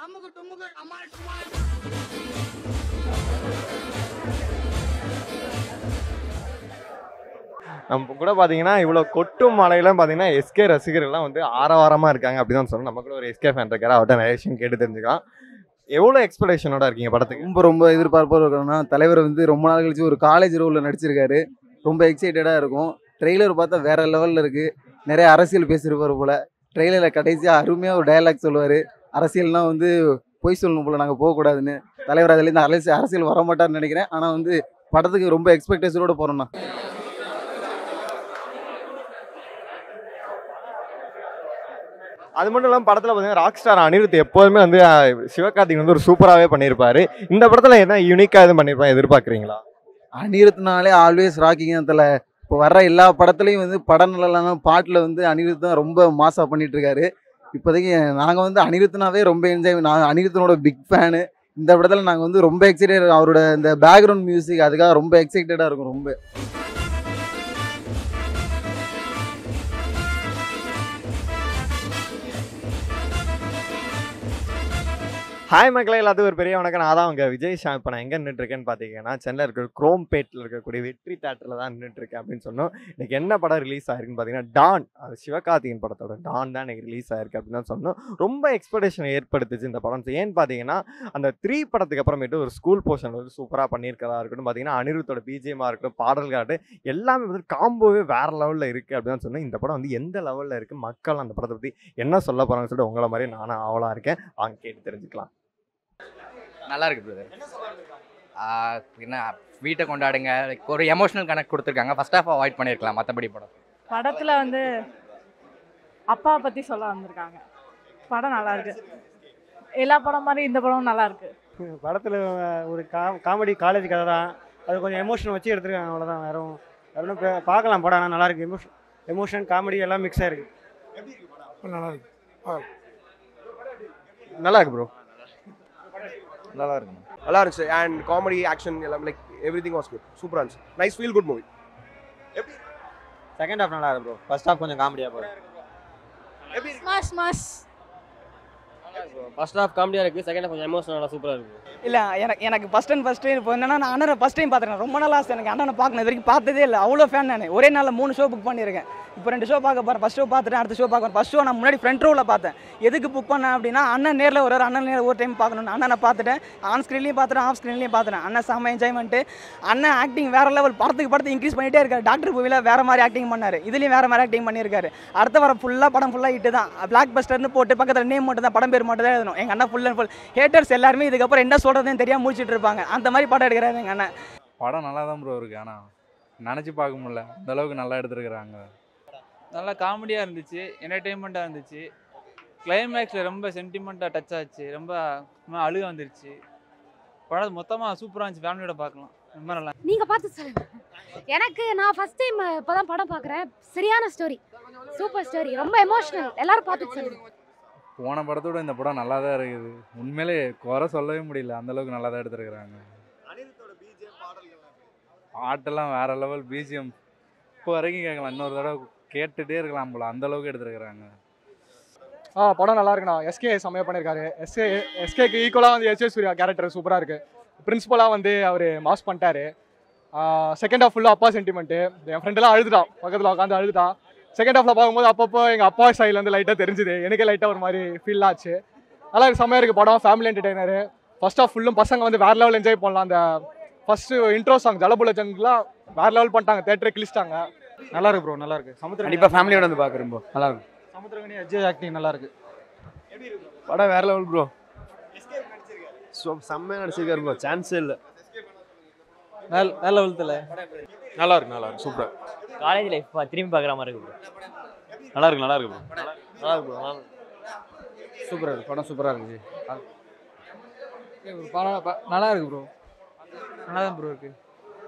அமுக்கு டுமுக்கு அம்மாள் டுமாள் நம்ம கூட பார்த்தீங்கன்னா இவ்வளோ கொட்டும் மலையிலாம் பார்த்தீங்கன்னா எஸ்கே ரசிகர்கள்லாம் வந்து ஆரவாரமாக இருக்காங்க அப்படி தான் சொல்லணும் நம்ம கூட ஒரு எஸ்கே ஃபேன் இருக்காரு அவர்கிட்ட நிறைய விஷயம் கேட்டு தெரிஞ்சுக்கலாம் எவ்வளோ எக்ஸ்பெக்டேஷனோட இருக்கீங்க படத்துக்கு ரொம்ப ரொம்ப எதிர்பார்ப்பாக இருக்கணும்னா தலைவர் வந்து ரொம்ப நாள் கழிச்சு ஒரு காலேஜ் ரோலில் நடிச்சிருக்காரு ரொம்ப எக்ஸைட்டடாக இருக்கும் ட்ரெய்லர் பார்த்தா வேற லெவலில் இருக்குது நிறைய அரசியல் பேசியிருப்பார் போல ட்ரெய்லரில் கடைசியாக அருமையாக ஒரு டயலாக் சொல்லுவார் அரசியல்னா வந்து பொய் சொல்லணும் போல நாங்கள் போகக்கூடாதுன்னு தலைவர் அதுலேருந்து அரசியல் அரசியல் வர மாட்டார்னு நினைக்கிறேன் ஆனால் வந்து படத்துக்கு ரொம்ப எக்ஸ்பெக்டேஷனோட போகிறோம்ண்ணா அது மட்டும் இல்லாமல் படத்தில் பார்த்தீங்கன்னா ராக் ஸ்டார் அனிருத் எப்போதுமே வந்து அஹ், சிவகார்த்திக் வந்து ஒரு சூப்பராகவே பண்ணியிருப்பாரு இந்த படத்தில் என்ன யூனிக்காக எதுவும் பண்ணியிருப்பாங்க எதிர்பார்க்குறீங்களா அனிருத்னாலே ஆல்வேஸ் ராக்கிங்க அதில் இப்போ வர்ற எல்லா படத்துலையும் வந்து படம் நல்லா பாட்டில் வந்து அனிருத் தான் ரொம்ப மாசாக பண்ணிட்டு இருக்காரு இப்போதைக்கு நாங்கள் வந்து அனிருத்னாவே ரொம்ப என்ஜாய் நான் அனிருத்தனோட பிக் ஃபேனு இந்த படத்தில் நாங்கள் வந்து ரொம்ப எக்ஸைட்டட் அவரோட இந்த பேக்ரவுண்ட் மியூசிக் அதுக்காக ரொம்ப எக்ஸைட்டடாக இருக்கும் ரொம்ப ஹாய் மக்களே எல்லாத்துக்கும் ஒரு பெரிய வணக்கம் நான் தான் உங்க விஜய் ஷா இப்போ நான் எங்கே நின்றுருக்கேன்னு பார்த்தீங்கன்னா சென்னையில் இருக்கிற குரோம்பேட்டில் இருக்கக்கூடிய வெற்றி தேட்டரில் தான் நின்றுருக்கேன் அப்படின்னு சொன்னோம் இன்னைக்கு என்ன படம் ரிலீஸ் ஆயிருக்குன்னு பார்த்தீங்கன்னா டான் அது சிவகார்த்திகேயன் படத்தோட டான் தான் இன்னைக்கு ரிலீஸ் ஆயிருக்கு அப்படின்னு தான் சொன்னோம் ரொம்ப எக்ஸ்பெக்டேஷன் ஏற்படுத்துச்சு இந்த படம் ஏன்னு பார்த்தீங்கன்னா அந்த த்ரீ படத்துக்கு அப்புறமேட்டு ஒரு ஸ்கூல் போர்ஷன் வந்து சூப்பராக பண்ணியிருக்கதா இருக்கட்டும் பார்த்தீங்கன்னா அனிருத்தோட பிஜிஎம்மாக இருக்கட்டும் பாடல் காட்டு எல்லாமே வந்து காம்போவே வேற லெவலில் இருக்குது அப்படின்னு தான் சொன்னோம் இந்த படம் வந்து எந்த லெவலில் இருக்குது மக்கள் அந்த படத்தை பற்றி என்ன சொல்ல போகிறாங்கன்னு சொல்லிட்டு உங்களை மாதிரி நானும் ஆவலாக இருக்கேன் வாங்க கேட்டு தெரிஞ்சுக்கலாம் நல்லா இருக்கு பிரதர் என்ன வீட்டை கொண்டாடுங்க like ஒரு எமோஷனல் கனெக்ட் கொடுத்துருக்காங்க ஃபர்ஸ்ட் ஹாஃப் அவாய்ட் பண்ணியிருக்கலாம் மற்றபடி படம் படத்துல வந்து அப்பா பத்தி சொல்ல வந்திருக்காங்க படம் நல்லா இருக்கு எல்லா படம் மாதிரி இந்த படமும் நல்லா இருக்கு படத்தில் ஒரு கா காமெடி காலேஜ் கதை தான் அது கொஞ்சம் எமோஷன் வச்சு எடுத்துருக்காங்க அவ்வளோதான் வேற ஒண்ணும்- வேற ஒன்றும் பே- பார்க்கலாம் படம் ஆனால் நல்லா இருக்கு எமோஷன் எமோஷன் காமெடி எல்லாம் மிக்ஸ் ஆயிருக்கு நல்லா இருக்கு நல்லா இருக்கு ப்ரோ நல்லா இருக்கு நல்லா இருந்துச்சு அண்ட் காமெடி ஆக்ஷன் எல்லாம் like everything was good சூப்பராக இருந்துச்சு nice feel good movie second half நல்லா இருக்கு ப்ரோ ஃபர்ஸ்ட் ஹாஃப் கொஞ்சம் காமெடியாக போகுது ஸ்மாஷ் ஸ்மாஷ் ஃபர்ஸ்ட் ஹாஃப் காமெடியாக இருக்குது செகண்ட் ஹாஃப் கொஞ்சம் எமோஷனலாக சூப்பராக இருக்குது இல்லை எனக்கு எனக்கு ஃபஸ்ட் அண்ட் ஃபஸ்ட்டு இப்போ என்னன்னா நான் அண்ணனை ஃபஸ்ட் டைம் பார்த்துருக்கேன் ரொம்ப நாள் ஆசை எனக்கு அண்ணனை பார்க்கணும் இது வரைக்கும் பார்த்ததே இல்லை அவ்வளோ ஃபேன் நான் ஒரே நாளில் மூணு ஷோ புக் பண்ணியிருக்கேன் இப்போ ரெண்டு ஷோ பார்க்க போகிறேன் ஃபஸ்ட் ஷோ பார்த்துட்டேன் அடுத்த ஷோ பார்க்க ஃபஸ்ட் ஷோ நான் முன்னாடி ஃப்ரண்ட் ரோவில் பார்த்தேன் எதுக்கு புக் பண்ணேன் அப்படின்னா அண்ணன் நேரில் ஒரு அண்ணன் நேரில் ஒரு டைம் பார்க்கணும் அண்ணனை பார்த்துட்டேன் ஆன் ஸ்க்ரீன்லையும் பார்த்துட்டேன் ஆஃப் ஸ்க்ரீன்லையும் பார்த்துட்டேன் அண்ணன் செம்ம என்ஜாய்மெண்ட்டு அண்ணன் ஆக்டிங் வேற லெவல் படத்துக்கு படத்துக்கு இன்க்ரீஸ் பண்ணிட்டே இருக்காரு டாக்டர் மூவியில் வேற மாதிரி ஆக்டிங் பண்ணாரு இதுலேயும் வேற மாதிரி ஆக்டிங் பண்ணியிருக்காரு அடுத்த வர ஃபுல்லாக படம் ஃபுல்லாக இட்டு தான் பிளாக் பஸ்டர்னு போட்டு பக்கத்தில் நேம் மட்டும் தான் படம் பேர் மட்டும் தான் எழுதணும் எங்கள் அண்ணன் ஃபுல் அண்ட் ஃபுல் ஹேட்டர்ஸ் எல்லாருமே இதுக்கப்புறம் என்ன சொல்கிறதுன்னு தெரியாம முடிச்சிட்டு இருப்பாங்க அந்த மாதிரி படம் எடுக்கிறாரு எங்கள் அண்ணன் படம் நல்லா தான் ப்ரோ இருக்கு ஆனால் நினச்சி பார்க்க முடியல அந்த அளவுக்கு நல்லா எடுத்துருக்குறாங்க நல்லா காமெடியாக இருந்துச்சு என்டர்டெயின்மெண்ட்டாக இருந்துச்சு கிளைமேக்ஸில் ரொம்ப சென்டிமெண்ட்டாக டச் ஆச்சு ரொம்ப ரொம்ப அழுக வந்துருச்சு படம் மொத்தமாக சூப்பராக இருந்துச்சு ஃபேமிலியோட பார்க்கலாம் ரொம்ப நல்லா நீங்க பார்த்து சொல்லுங்க எனக்கு நான் ஃபர்ஸ்ட் டைம் இப்போதான் படம் பார்க்குறேன் சரியான ஸ்டோரி சூப்பர் ஸ்டோரி ரொம்ப எமோஷனல் எல்லாரும் பார்த்துட்டு சொல்லுங்க போன படத்தோட இந்த படம் நல்லா தான் இருக்குது உண்மையிலே குறை சொல்லவே முடியல அந்த அளவுக்கு நல்லா தான் எடுத்துருக்குறாங்க பாட்டெல்லாம் வேற லெவல் பிஜிஎம் இப்போ வரைக்கும் கேட்கலாம் இன்னொரு தடவை கேட்டுட்டே இருக்கலாம் போல அந்த அளவுக்கு எடுத்துருக்குறாங்க ஆ படம் நல்லா இருக்குண்ணா எஸ்கே செம்மையாக பண்ணியிருக்காரு எஸ்கே எஸ்கேக்கு ஈக்குவலாக வந்து எஸ் சூர்யா கேரக்டர் சூப்பராக இருக்கு பிரின்சிபலாக வந்து அவர் மாஸ் பண்ணிட்டாரு செகண்ட் ஹாஃப் ஃபுல்லாக அப்பா சென்டிமெண்ட்டு என் ஃப்ரெண்டெல்லாம் அழுதுட்டான் பக்கத்தில் உட்காந்து அழுதுட்டான் செகண்ட் ஹாஃபில் பார்க்கும்போது அப்பப்போ எங்கள் அப்பா ஸ்டைல் வந்து லைட்டாக தெரிஞ்சுது எனக்கே லைட்டாக ஒரு மாதிரி ஃபீல் ஆச்சு நல்லா இருக்கு செம்மையாக இருக்குது படம் ஃபேமிலி என்டர்டைனரு ஃபர்ஸ்ட் ஆஃப் ஃபுல்லும் பசங்க வந்து வேற லெவல் என்ஜாய் பண்ணலாம் அந்த ஃபர்ஸ்ட் இன்ட்ரோ சாங் ஜலபுல ஜங்குலாம் வேற லெவல் பண்ணிட்டாங்க தேட்டரை கிழிச்சிட்டாங்க நல்லா இருக்கு ப்ரோ நல்லா இருக்கு சமுத்திர கண்டிப்பாக ஃபேமிலியோட வந்து பார்க்குறேன் ப்ரோ நல்லா இருக்கும் சமுத்திரகனி அஜய் ஆக்டிங் நல்லா இருக்கு படம் வேற லெவல் ப்ரோ ஸோ செம்மையாக நடிச்சிருக்காரு ப்ரோ சான்ஸே இல்லை வேற வேற லெவல் தலை நல்லா இருக்கு நல்லா இருக்கு சூப்பராக காலேஜ் லைஃப் திரும்பி பார்க்குற மாதிரி இருக்கு ப்ரோ நல்லா இருக்கு நல்லா இருக்கு ப்ரோ நல்லா இருக்கு ப்ரோ சூப்பராக இருக்கு படம் சூப்பராக இருந்துச்சு நல்லா இருக்கு ப்ரோ நல்லா தான் ப்ரோ இருக்கு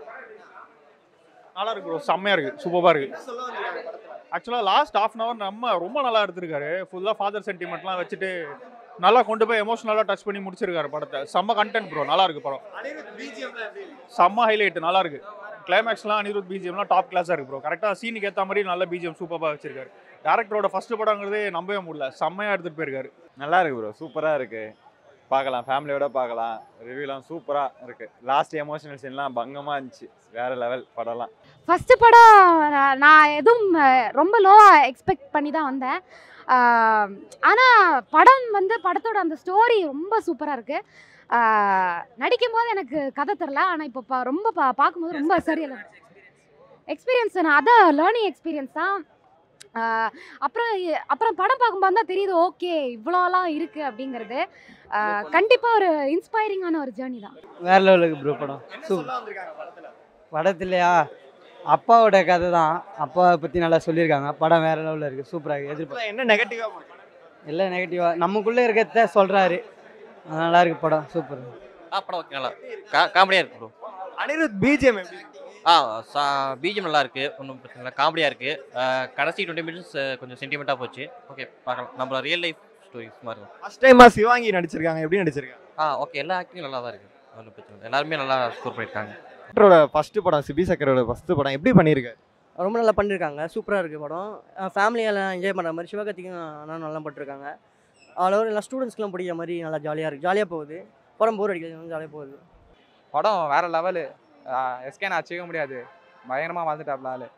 நல்லா இருக்கு ப்ரோ செம்மையா இருக்கு சூப்பராக இருக்கு ஆக்சுவலாக லாஸ்ட் ஹாஃப் அன் ஹவர் நம்ம ரொம்ப நல்லா எடுத்திருக்காரு ஃபுல்லாக ஃபாதர் சென்டிமெண்ட்லாம் வச்சுட்டு நல்லா கொண்டு போய் எமோஷனலாக டச் பண்ணி முடிச்சிருக்காரு படத்தை செம்ம கண்டென்ட் ப்ரோ நல்லா இருக்கு படம் செம்ம ஹைலைட் நல்லா இருக்கு கிளைமேக்ஸ்லாம் அனிருத் பிஜிஎம்லாம் டாப் கிளாஸாக இருக்கு ப்ரோ கரெக்டாக சீனுக்கு ஏற்ற மாதிரி நல்ல பிஜிஎம் சூப்பராக வச்சிருக்காரு டேரக்டரோட ஃபர்ஸ்ட் படங்கிறதே நம்பவே முடியல செம்மையாக எடுத்துகிட்டு போயிருக்காரு நல்லா இருக்கு ப்ரோ சூப்பராக இருக்கு பார்க்கலாம் ஃபேமிலியோட பார்க்கலாம் ரிவ்யூலாம் சூப்பராக இருக்குது லாஸ்ட் எமோஷனல் சீன்லாம் பங்கமாக இருந்துச்சு வேறு லெவல் படம்லாம் ஃபர்ஸ்ட் படம் நான் நான் எதுவும் அஹ், ரொம்ப லோவாக எக்ஸ்பெக்ட் பண்ணி தான் வந்தேன் ஆனால் படம் வந்து படத்தோட அந்த ஸ்டோரி ரொம்ப சூப்பராக இருக்குது நடிக்கும் போது எனக்கு கதை தெரில ஆனால் இப்போ பா ரொம்ப பா பார்க்கும்போது ரொம்ப சரியாக எக்ஸ்பீரியன்ஸ் நான் அதான் லேர்னிங் எக்ஸ்பீரியன்ஸ் தான் ஆஹ் அப்புறம் இ- அப்புறம் படம் பார்க்கும்போது தான் தெரியுது ஓகே இவ்வளோலாம் இருக்குது அப்படிங்கிறது கண்டிப்பாக ஒரு இன்ஸ்பைரிங்கான ஒரு ஜேர்னி தான் வேற லெவலுக்கு ப்ரோ படம் சூப்பர் படத்துலையா அப்பாவோட கதை தான் அப்பாவை பற்றி நல்லா சொல்லியிருக்காங்க படம் வேற லெவலில் இருக்குது சூப்பராக எதிர்பார்க்க என்ன நெகட்டிவாக எல்லாம் நெகட்டிவாக நமக்குள்ளே இருக்கிறத சொல்கிறாரு நல்லா இருக்கு படம் சூப்பர் ஆ படம் ஓகே நல்லா கா காமெடியாக இருக்கு ப்ரோ அனிருத் பிஜிஎம் எப்படி ஆ சா பிஜிஎம் நல்லா இருக்கு ஒன்றும் பிரச்சனை இல்லை காமெடியாக இருக்கு ஆ, கடைசி டுவெண்ட்டி மினிட்ஸ் கொஞ்சம் சென்டிமெண்ட்டாக போச்சு ஓகே பார்க்கலாம் நம்மள ரியல் லைஃப் ஸ்டோரிஸ் மாதிரி இருக்கும் ஃபர்ஸ்ட் டைமா சிவாங்கி நடிச்சிருக்காங்க எப்படி நடிச்சிருக்காங்க ஆ ஓகே எல்லா ஆக்டிங் நல்லா தான் இருக்கு ஒன்றும் பிரச்சனை இல்லை எல்லாருமே நல்லா ஸ்கோர் பண்ணியிருக்காங்க டாக்டரோட ஃபர்ஸ்ட் படம் சிபி சக்கரோட ஃபர்ஸ்ட் படம் எப்படி பண்ணியிருக்காரு ரொம்ப நல்லா பண்ணியிருக்காங்க சூப்பராக இருக்குது படம் ஃபேமிலியெல்லாம் என்ஜாய் பண்ணுற மாதிரி சிவகார்த்திக்கும் அண்ணா நல்லா பண்ணிருக்காங்க ஆல் ஓவர் எல்லாம் ஸ்டூடெண்ட்ஸ்க்குலாம் பிடிக்கிற மாதிரி நல்லா ஜாலியாக இருக்குது ஜாலியாக போகுது படம் போர் அடிக்கிறது ஜாலியாக போகுது படம் வேற லெவலு எஸ்கே நான் அச்சிக்க முடியாது பயங்கரமாக வாழ்ந்துட்டாப்ல ஆளு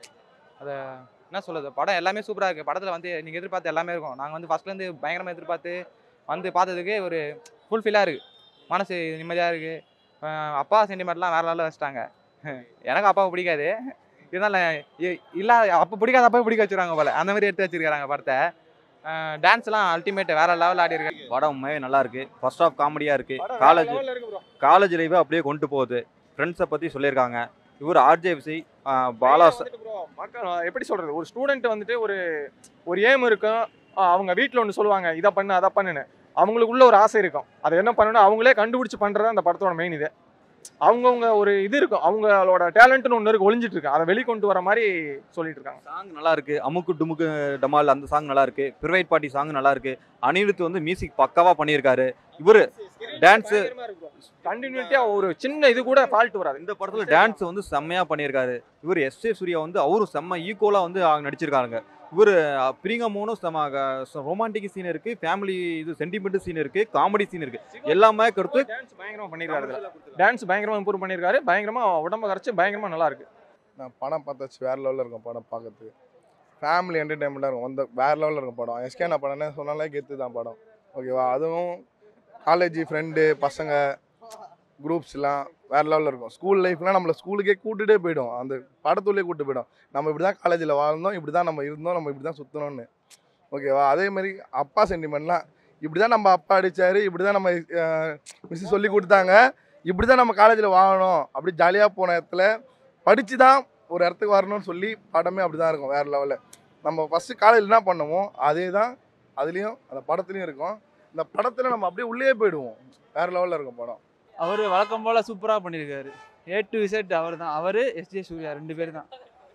அது என்ன சொல்லுது படம் எல்லாமே சூப்பராக இருக்குது படத்தில் வந்து நீங்கள் எதிர்பார்த்து எல்லாமே இருக்கும் நாங்கள் வந்து ஃபஸ்ட்லேருந்து பயங்கரமாக எதிர்பார்த்து வந்து பார்த்ததுக்கு ஒரு ஃபுல்ஃபில்லாக இருக்குது மனசு நிம்மதியாக இருக்குது அப்பா சென்டிமெண்ட்லாம் வேற லெவலில் வச்சுட்டாங்க எனக்கு அப்பாவை பிடிக்காது இருந்தாலும் இ- இல்லாத அப்போ பிடிக்காத அப்போ பிடிக்க வச்சுருவாங்க போல அந்த மாதிரி எடுத்து வச்சிருக்காங்க படத்தை டான்ஸ்லாம் அல்டிமேட் வேற லெவல் ஆடி இருக்காங்க படம் உண்மையே நல்லா இருக்கு ஃபர்ஸ்ட் ஆஃப் காமெடியாக இருக்கு காலேஜ் காலேஜ் லைஃபை அப்படியே கொண்டு போகுது ஃப்ரெண்ட்ஸை பற்றி சொல்லியிருக்காங்க இவர் ஆர்ஜேவிசி பாலா ச- மக்கள் எப்படி சொல்றது ஒரு ஸ்டூடெண்ட் வந்துட்டு ஒரு ஒரு ஏம் இருக்கும் ஆ, அவங்க வீட்டில் ஒன்று சொல்லுவாங்க இதை பண்ணு அதை பண்ணுன்னு அவங்களுக்குள்ள ஒரு ஆசை இருக்கும் அதை என்ன பண்ணணும் அவங்களே கண்டுபிடிச்சு பண்றது அந்த படத்தோட மெயின் இது அவங்கவுங்க ஒரு இது இருக்கும் அவங்களோட டேலண்ட்னு ஒன்று இருக்கு ஒளிஞ்சிட்டு இருக்கு அதை வெளிக்கொண்டு வர மாதிரி சொல்லிட்டு இருக்காங்க சாங் நல்லா இருக்கு அமுக்கு டுமுக்கு டமால் அந்த சாங் நல்லா இருக்கு பிரைவேட் பார்ட்டி சாங் நல்லா இருக்கு அனிருத் வந்து மியூசிக் பக்காவா பண்ணியிருக்காரு இவரு டான்ஸ் கண்டினியூட்டியா ஒரு சின்ன இது கூட ஃபால்ட் வராது இந்த படத்துல டான்ஸ் வந்து செம்மையா பண்ணியிருக்காரு இவர் எஸ் ஏ சூர்யா வந்து அவரும் செம்ம ஈக்குவலா வந்து அவங்க நடிச்சிருக்காங்க இவர் பிரிங்கமோனும் செம்ம ரொமான்டிக் சீன் இருக்கு ஃபேமிலி இது சென்டிமெண்ட் சீன் இருக்கு காமெடி சீன் இருக்கு எல்லாமே கொடுத்து பயங்கரமா பண்ணியிருக்காரு டான்ஸ் பயங்கரமா இம்ப்ரூவ் பண்ணியிருக்காரு பயங்கரமா உடம்ப கரைச்சு பயங்கரமா நல்லா இருக்கு நான் படம் பார்த்தாச்சு வேறு லெவலில் இருக்கும் படம் பார்க்கறதுக்கு ஃபேமிலி என்டர்டைன்மெண்ட்டாக இருக்கும் வந்து வேறு லெவலில் இருக்கும் படம் எஸ்கே நான் படம் சொன்னாலே கெத்து தான் படம் ஓகேவா அதுவும் காலேஜ் ஃப்ரெண்டு பசங்க குரூப்ஸ்லாம் வேறு லெவலில் இருக்கும் ஸ்கூல் லைஃப்லாம் நம்மளை ஸ்கூலுக்கே கூட்டுகிட்டே போயிடும் அந்த படத்துள்ளே கூட்டு போயிடும் நம்ம இப்படி தான் காலேஜில் வாழ்ந்தோம் இப்படி தான் நம்ம இருந்தோம் நம்ம இப்படி தான் சுற்றணும்னு ஓகேவா அதே மாதிரி அப்பா சென்டிமெண்ட்லாம் இப்படி தான் நம்ம அப்பா அடித்தார் இப்படி தான் நம்ம மிஸ் சொல்லி கொடுத்தாங்க இப்படி தான் நம்ம காலேஜில் வாழணும் அப்படி ஜாலியாக போன இடத்துல படித்து தான் ஒரு இடத்துக்கு வரணும்னு சொல்லி படமே அப்படி தான் இருக்கும் வேறு லெவலில் நம்ம ஃபஸ்ட்டு காலேஜில் என்ன பண்ணுவோம் அதே தான் அதுலேயும் அந்த படத்துலையும் இருக்கும் இந்த படத்தில் நம்ம அப்படியே உள்ளே போயிடுவோம் வேறு லெவலில் இருக்கும் படம் அவர் வழக்கம் போல் சூப்பராக பண்ணியிருக்காரு ஏ டு இசட் அவர் தான் அவர் எஸ்ஜே சூர்யா ரெண்டு பேர் தான்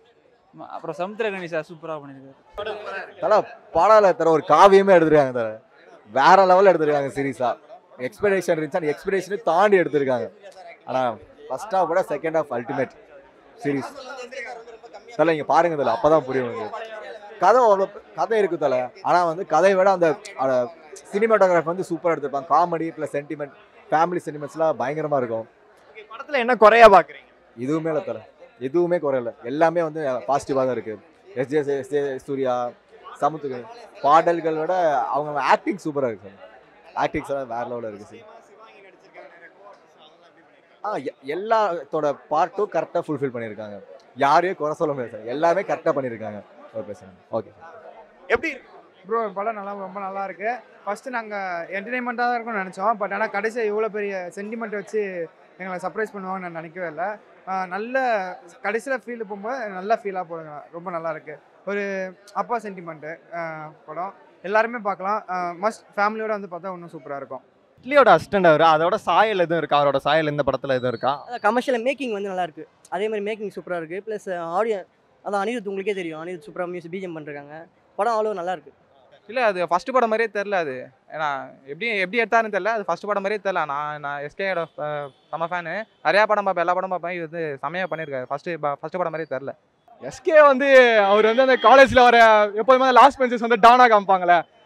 ம- அப்புறம் சமுத்திரகணி சார் சூப்பராக பண்ணியிருக்காரு தல பாடால தர ஒரு காவியமே எடுத்திருக்காங்க தர வேற லெவலில் எடுத்திருக்காங்க சீரியஸா எக்ஸ்பெக்டேஷன் இருந்துச்சு அந்த எக்ஸ்பெக்டேஷனை தாண்டி எடுத்திருக்காங்க ஆனா ஃபர்ஸ்ட் ஹாஃப் விட செகண்ட் ஹாஃப் அல்டிமேட் சீரிஸ் தல இங்க பாருங்க தல அப்பதான் புரியும் உங்களுக்கு கதை அவ்வளோ கதை இருக்கு தல ஆனா வந்து கதையை விட அந்த சினிமாட்டோகிராஃபி வந்து சூப்பராக எடுத்திருப்பாங்க காமெடி ப்ளஸ் சென்டிமெண்ட் ஃபேமிலி சென்டிமெண்ட்ஸ்லாம் பயங்கரமா இருக்கும் படத்துல என்ன குறையா பாக்குறீங்க எதுவுமே இல்லை தல எதுவுமே குறையல எல்லாமே வந்து பாசிட்டிவாக தான் இருக்கு எஸ்ஜே எஸ்ஜே சூர்யா சமுத்துக்கு பாடல்கள் விட அவங்க ஆக்டிங் சூப்பராக இருக்கு ஆக்டிங்ஸ் எல்லாம் வேற லெவலில் இருக்கு சார் ஆ எ- எல்லாத்தோட பார்ட்டும் கரெக்டாக ஃபுல்ஃபில் பண்ணியிருக்காங்க யாரையும் குறை சொல்ல முடியாது சார் எல்லாமே கரெக்டாக பண்ணியிருக்காங்க ஒரு பிரச்சனை ஓகே எப்படி ப்ரோ படம் நல்லா ரொம்ப நல்லா இருக்கு ஃபர்ஸ்ட் நாங்கள் என்டர்டைன்மெண்ட்டாக தான் இருக்கும்னு நினச்சோம் பட் ஆனால் கடைசியாக இவ்வளோ பெரிய சென்டிமெண்ட் வச்சு எங்களை சர்ப்ரைஸ் பண்ணுவாங்கன்னு நான் நினைக்கவே இல்லை ஆஹ் நல்ல கடைசியில் ஃபீல் போகும்போது நல்ல ஃபீலாக போடுங்க ரொம்ப நல்லா இருக்கு ஒரு அப்பா சென்டிமெண்ட்டு படம் எல்லாருமே பார்க்கலாம் மஸ்ட் ஃபேமிலியோட வந்து பார்த்தா இன்னும் சூப்பராக இருக்கும் இட்லியோட அசிஸ்டன்ட் அவர் அதோட சாயல் எதுவும் இருக்கா அவரோட சாயல் இந்த படத்துல எதுவும் இருக்கா கமர்ஷியல் மேக்கிங் வந்து நல்லா இருக்கு அதே மாதிரி மேக்கிங் சூப்பராக இருக்கு ப்ளஸ் ஆடியோ அதான் அனிருத் உங்களுக்கே தெரியும் அனிருத் சூப்பராக மியூசிக் பிஜிஎம் பண்ணிருக்காங்க படம் அவ்வளோ நல்லா இருக்கு இல்லை அது ஃபர்ஸ்ட் படம் மாதிரியே தெரில அது ஏன்னா எப்படி எப்படி எடுத்தாருன்னு தெரில அது ஃபர்ஸ்ட் படம் மாதிரியே தெரில நான் நான் எஸ்கேயோட செம்ம ஃபேனு நிறையா படம் பார்ப்பேன் எல்லா படம் பார்ப்பேன் இது வந்து செம்மையாக பண்ணியிருக்காரு ஃபஸ்ட்டு ஃபஸ்ட்டு படம் மாதிரியே தெரில எஸ்கே வந்து அவர் வந்து அந்த காலேஜில் வர எப்போதுமே லாஸ்ட் பெஞ்சஸ் வந்து டானா காமிப்பாங்களே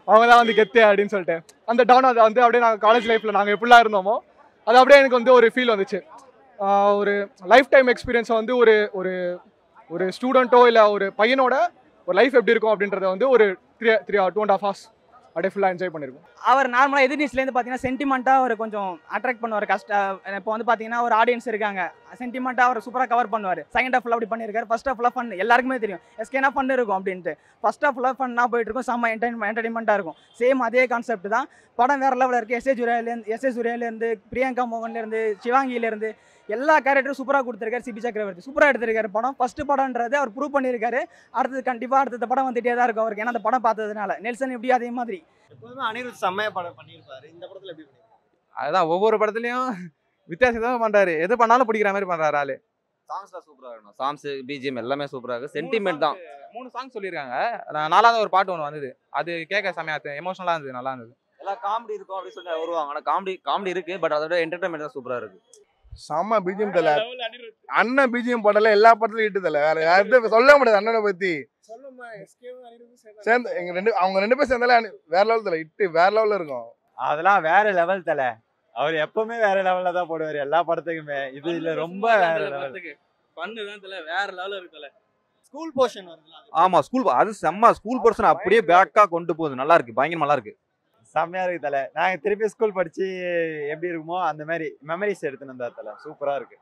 அவங்க தான் வந்து கெத்து அப்படின்னு சொல்லிட்டு அந்த டான் அதை வந்து அப்படியே நாங்கள் காலேஜ் லைஃப்பில் நாங்கள் எப்படிலாம் இருந்தோமோ அது அப்படியே எனக்கு வந்து ஒரு ஃபீல் வந்துச்சு ஆஹ் ஒரு லைஃப் டைம் எக்ஸ்பீரியன்ஸை வந்து ஒரு ஒரு ஒரு ஸ்டூடெண்ட்டோ இல்லை ஒரு பையனோட ஒரு லைஃப் எப்படி இருக்கும் அப்படின்றத வந்து ஒரு three three two and half hours அப்படியே ஃபுல்லாக என்ஜாய் பண்ணியிருக்கோம் அவர் நார்மலாக எதிர்நீச்சிலேருந்து பார்த்தீங்கன்னா சென்டிமெண்ட்டாக அவர் கொஞ்சம் அட்ராக்ட் பண்ணுவார் கஷ்ட இப்போ வந்து பார்த்தீங்கன்னா ஒரு ஆடியன்ஸ் இருக்காங்க சென்டிமெண்ட்டாக அவர் சூப்பராக கவர் பண்ணுவார் செகண்ட் ஹாஃப் அப்படி பண்ணியிருக்காரு ஃபர்ஸ்ட் ஹாஃப் ஃபன் எல்லாருக்குமே தெரியும் எஸ்கேனா ஃபன் இருக்கும் அப்படின்ட்டு ஃபர்ஸ்ட் ஹாஃப் ஃபுல்லாக ஃபன்னாக போயிட்டு இருக்கும் செம்ம என்டர்டைன் என்டர்டைன்மெண்ட்டாக இருக்கும் சேம் அதே கான்செப்ட் தான் படம் வேற லெவலில் இருக்குது எஸ்ஏ ஜுரியாலேருந்து எஸ்ஏ ஜுரியாலேருந்து பிரியங்கா மோகன்லேருந்து சிவாங்கியிலேருந்து எல்லா கேரக்டரும் சூப்பராக கொடுத்துருக்காரு சிபி சக்கரவர்த்தி சூப்பராக எடுத்திருக்காரு படம் ஃபர்ஸ்ட் படம்ன்றது அவர் ப்ரூவ் பண்ணியிருக்காரு அடுத்தது கண்டிப்பாக அடுத்த படம் வந்துட்டே தான் இருக்கும் அவருக்கு ஏன்னா அந்த படம் பார்த்ததுனால நெல்சன் எப்படி அதே மாதிரி எப்போதுமே அனிருத் செம்மையா படம் பண்ணியிருப்பாரு இந்த படத்துல எப்படி பண்ணிருப்பாரு அதுதான் ஒவ்வொரு படத்துலையும் வித்தியாசமாக பண்ணுறாரு எது பண்ணாலும் பிடிக்கிற மாதிரி பண்ணுறாரு ஆளு சாங்ஸ்லாம் சூப்பராக இருக்கணும் சாங்ஸ் பிஜிஎம் எல்லாமே சூப்பராக இருக்கு சென்டிமெண்ட் தான் மூணு சாங் சொல்லியிருக்காங்க நான் நாலாவது ஒரு பாட்டு ஒன்று வந்தது அது கேட்க செமையா எமோஷனலாக இருந்தது நல்லா இருந்தது எல்லாம் காமெடி இருக்கும் அப்படின்னு சொல்லி வருவாங்க ஆனால் காமெடி காமெடி இருக்கு பட் அதோட என்டர்டைன்மெண்ட் தான் சூப்பராக இருக்கு செம்ம பிஜிஎம் தல அண்ணன் பிஜிஎம் படல எல்லா படத்துலயும் இட்டு தல வேற யார்கிட்ட சொல்ல முடியாது அண்ணனை பத்தி சேர்ந்து எங்க ரெண்டு அவங்க ரெண்டு பேரும் சேர்ந்தாலே அனி- வேற லெவல் தல இட்டு வேற லெவல்ல இருக்கும் அதெல்லாம் வேற லெவல் தல அவர் எப்பவுமே வேற லெவல்ல தான் போடுவாரு எல்லா படத்துக்குமே இது இல்ல ரொம்ப வேற லெவல் பண்ணு தான் தெரியல வேற லெவலில் இருக்குல்ல ஸ்கூல் போர்ஷன் வருதுல ஆமா ஸ்கூல் அது செம்ம ஸ்கூல் பர்சன் அப்படியே பேக்கா கொண்டு போகுது நல்லா இருக்கு பயங்கர நல்லா இருக்கு செம்மையா இருக்கு தல நாங்க திருப்பி ஸ்கூல் படிச்சு எப்படி இருக்குமோ அந்த மாதிரி மெமரிஸ் எடுத்துன்னு வந்தா தல சூப்பரா இருக்கு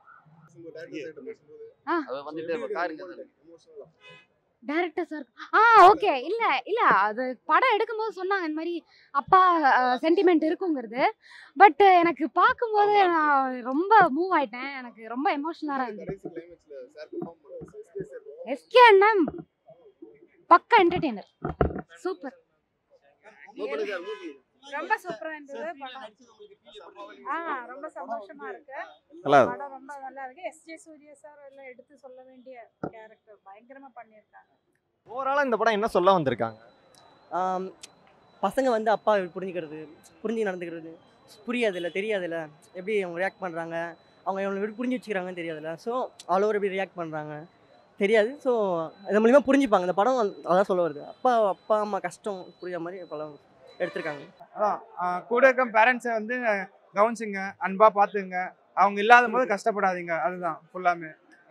ஆ டேரக்டர் சார் ஆ ஓகே இல்ல இல்ல அது படம் எடுக்கும்போது சொன்னாங்க இந்த மாதிரி அப்பா சென்டிமெண்ட் இருக்குங்கிறது பட் எனக்கு பார்க்கும்போது நான் ரொம்ப மூவ் ஆயிட்டேன் எனக்கு ரொம்ப எமோஷனலாக இருந்துச்சு எஸ்கே அண்ணன் பக்கா என்டர்டெய்னர் சூப்பர் ரொம்ப சூப்பரா இருந்தது படம் ஆ ரொம்ப சந்தோஷமா இருக்கு நல்லா இருக்கு. படம் ரொம்ப நல்லா இருக்கு எஸ் ஜே சூர்யா சார் எல்லாம் எடுத்து சொல்ல வேண்டிய கேரக்டர் பயங்கரமா பண்ணியிருக்காங்க ஓவராலா இந்த படம் என்ன சொல்ல வந்திருக்காங்க ஆம், பசங்க வந்து அப்பா புரிஞ்சுக்கிறது புரிஞ்சு நடந்துக்கிறது புரியாதுல்ல தெரியாதுல்ல எப்படி அவங்க ரியாக்ட் பண்ணுறாங்க அவங்க எவ்வளோ எப்படி புரிஞ்சு வச்சுக்கிறாங்கன்னு தெரியாதுல்ல ஸோ ஆல் ஓவர் எப்படி ரியாக்ட் பண்ணுறாங்க தெரியாது ஸோ இது மூலிமா புரிஞ்சுப்பாங்க இந்த படம் வந்து அதான் சொல்ல வருது அப்பா அப்பா அம்மா கஷ்டம் புரியாத மாதிரி படம் எடுத்திருக்காங்க அதான் ஆஹ் கூட இருக்க பேரண்ட்ஸை வந்து கவனிச்சுங்க அன்பா பார்த்துங்க அவங்க இல்லாத போது கஷ்டப்படாதீங்க அதுதான் ஃபுல்லாமே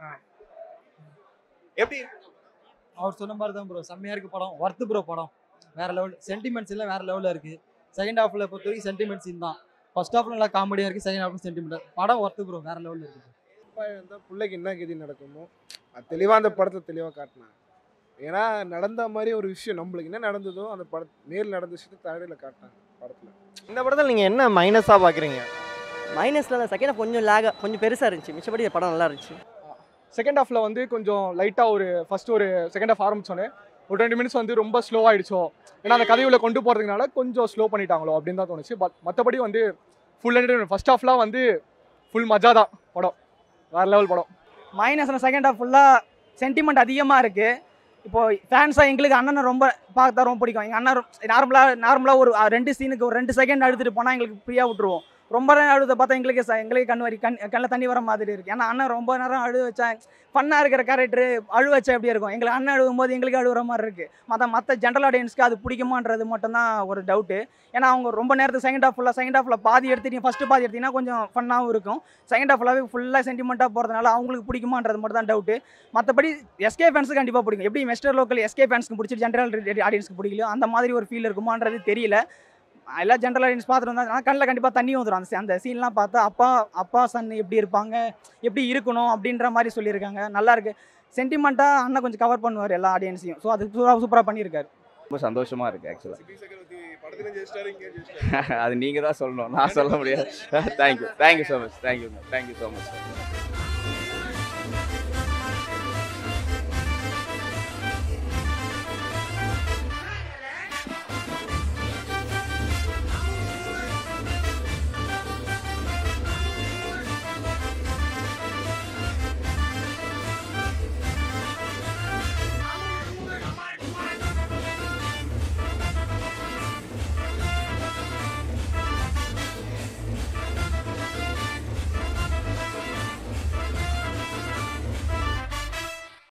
எப்படி அவர் சொன்ன மாதிரி தான் ப்ரோ செம்மையா இருக்கு படம் ஒர்த்து ப்ரோ படம் வேற லெவல் சென்டிமெண்ட்ஸ் எல்லாம் வேற லெவலில் இருக்கு செகண்ட் ஹாஃப்ல பொறுத்த வரைக்கும் சென்டிமெண்ட்ஸ் தான் ஃபர்ஸ்ட் ஹாஃப்ல நல்லா காமெடியா இருக்கு செகண்ட் ஹாஃப்ல சென்டிமெண்ட் படம் ஒர்த்து ப்ரோ வேற லெவலில் இருக்கு அப்பா இருந்தால் பிள்ளைக்கு என்ன கதி நடக்குமோ அது தெளிவாக அந்த படத்தை தெளிவாக காட்டினாங்க ஏன்னா நடந்த மாதிரி ஒரு விஷயம் நம்மளுக்கு என்ன நடந்ததோ அந்த பட நேரில் நடந்த விஷயத்தை தரையில் காட்டினாங்க படத்தில் இந்த படத்துல நீங்க என்ன மைனஸா பாக்குறீங்க மைனஸில் செகண்ட் ஹாஃப் கொஞ்சம் லேக கொஞ்சம் பெருசாக இருந்துச்சு மிச்சபடி படம் நல்லா இருந்துச்சு செகண்ட் ஹாஃப்ல வந்து கொஞ்சம் லைட்டாக ஒரு ஃபர்ஸ்ட் ஒரு செகண்ட் ஹாஃப் ஆரம்பிச்சோன்னே ஒரு டுவெண்ட்டி மினிட்ஸ் வந்து ரொம்ப ஸ்லோ ஆயிடுச்சோ ஏன்னா அந்த கதையுள்ள கொண்டு போகிறதுனால கொஞ்சம் ஸ்லோ பண்ணிட்டாங்களோ அப்படின்னு தான் தோணுச்சு பட் மற்றபடி வந்து ஃபுல் என்டர்டைன்மெண்ட் ஃபர்ஸ்ட் ஹாஃப்லாம் வந்து ஃபுல் மஜா தான் படம் வேற லெவல் படம் மைனஸ்ல செகண்ட் ஹாஃப் ஃபுல்லாக சென்டிமெண்ட் அதிகமாக இருக்குது இப்போ ஃபேன்ஸாக எங்களுக்கு அண்ணனை ரொம்ப பார்த்தா ரொம்ப பிடிக்கும் எங்கள் அண்ணன் நார்மலாக நார்மலாக ஒரு அஹ், ரெண்டு சீனுக்கு ஒரு ரெண்டு செகண்ட் அழுதுட்டு போனால் எங்களுக்கு ஃப்ரீயாக விட்டுருவோம் ரொம்ப நேரம் அழுத பார்த்தா எங்களுக்கு ச- எங்களுக்கு கண் வரி கண் கண்ணில் தண்ணி வர மாதிரி இருக்கு ஏன்னா அண்ணன் ரொம்ப நேரம் அழுத வச்சா ஃபன்னாக இருக்கிற கேரக்டர் அழு வச்சா எப்படி இருக்கும் எங்களுக்கு அண்ணன் அழுகும் போது எங்களுக்கு அழுகுற மாதிரி இருக்கு மற்ற மற்ற ஜென்ரல் ஆடியன்ஸ்க்கு அது பிடிக்குமான்றது மட்டும்தான் ஒரு டவுட்டு ஏன்னா அவங்க ரொம்ப நேரத்துக்கு செகண்ட் ஹாஃப் ஃபுல்லாக செகண்ட் ஹாஃபில் பாதி எடுத்துட்டீங்க ஃபஸ்ட்டு பாதி எடுத்தீங்கன்னா கொஞ்சம் ஃபன்னாகவும் இருக்கும் செகண்ட் ஹாஃப் ஃபுல்லாகவே ஃபுல்லாக சென்டிமெண்ட்டாக போகிறதுனால அவங்களுக்கு பிடிக்குமான்றது மட்டும் தான் டவுட்டு மற்றபடி எஸ்கே ஃபேன்ஸுக்கு கண்டிப்பாக பிடிக்கும் எப்படி வெஸ்டர் லோக்கல் எஸ்கே ஃபேன்ஸ்க்கு பிடிச்சி ஜென்ரல் ஆடியன்ஸ்க்கு பிடிக்கலையோ அந்த மாதிரி ஒரு ஃபீல் இருக்குமான்றது தெரியல எல்லா ஜென்ரல் ஆடியன்ஸ் பார்த்துட்டு வந்தாங்க ஆனால் கண்ணில் கண்டிப்பாக தண்ணி வந்துடும் அந்த scene- அந்த சீன்லாம் பார்த்தா அப்பா அப்பா சன் எப்படி இருப்பாங்க எப்படி இருக்கணும் அப்படின்ற மாதிரி சொல்லியிருக்காங்க நல்லா இருக்கு சென்டிமெண்ட்டாக அண்ணன் கொஞ்சம் கவர் பண்ணுவார் எல்லா ஆடியன்ஸையும் ஸோ அது சூப்பராக சூப்பராக பண்ணியிருக்காரு ரொம்ப சந்தோஷமா இருக்கு ஆக்சுவலாக அது நீங்க தான் சொல்லணும் நான் சொல்ல முடியாது thank you thank you so much thank you thank you so much